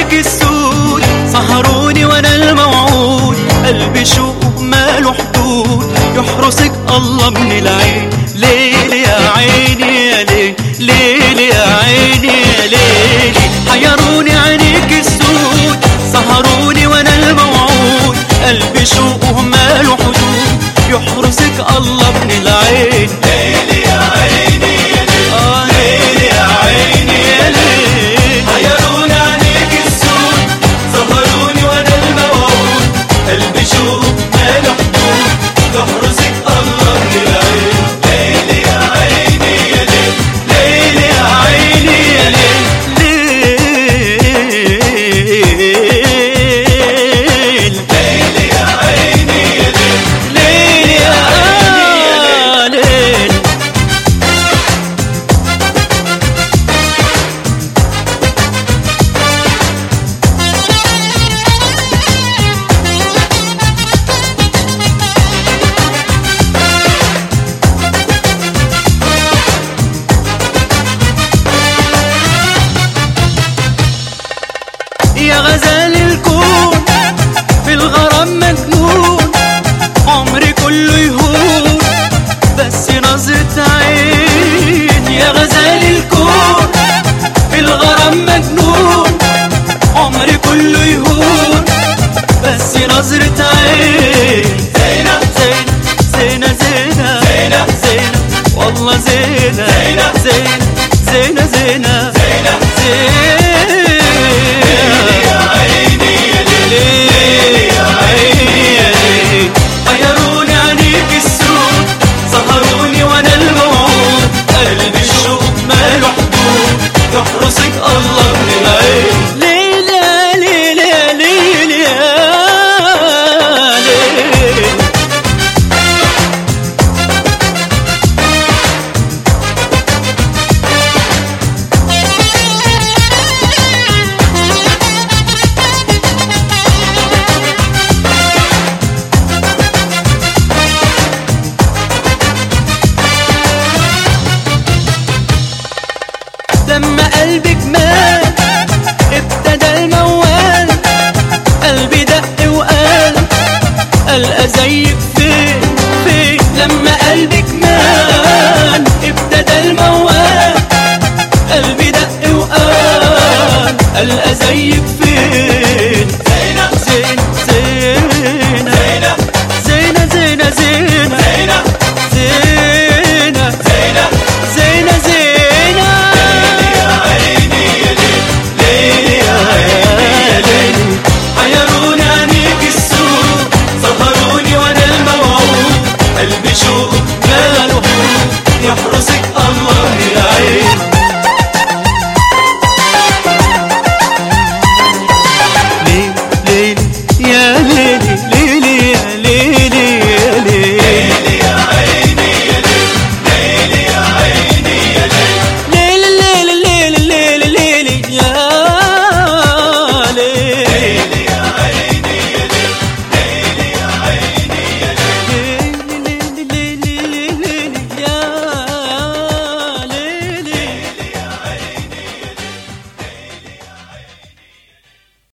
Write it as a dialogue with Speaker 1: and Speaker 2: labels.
Speaker 1: عينيك السود سهروني وانا الموعود قلبي شوق ماله حدود يحرسك الله من العين ليل يا عيني يا ليل ليل يا عيني يا ليل حيروني عينيك السود سهروني وانا الموعود قلبي شوقه ماله حدود يحرسك الله من العين
Speaker 2: ليل يا عيني يا ليل
Speaker 1: آه
Speaker 2: ليل يا عيني يا ليل حيروني عليك السود سهروني وانا الموعود قلبي شوق ماله حدود تحرسك الله من العين ليل يا عيني يا ليل ليل يا عيني يا ليل
Speaker 1: ليل
Speaker 2: ليل يا عيني يا ليل
Speaker 1: ليل يا ليل يا غزال الكون في الغرام مجنون عمري كله يهون بس نظرة عين يا غزال الكون في الغرام مجنون عمري كله يهون بس نظرة عين
Speaker 2: زينة
Speaker 1: زينة زينة
Speaker 2: زينة
Speaker 1: زينة والله زينة
Speaker 2: زينة
Speaker 1: زينة زينة زينة
Speaker 2: زينة يا عيني يا ليل يا عيني يا ليل
Speaker 1: غيروني عليك السود سهروني وانا الموعود قلبي الشوق ماله حدود
Speaker 2: يحرسك الله من العين
Speaker 1: ليلى ليلى ليلى ليلى لما قلبك مات ابتدى الموال قلبي دق وقال ألقى زيك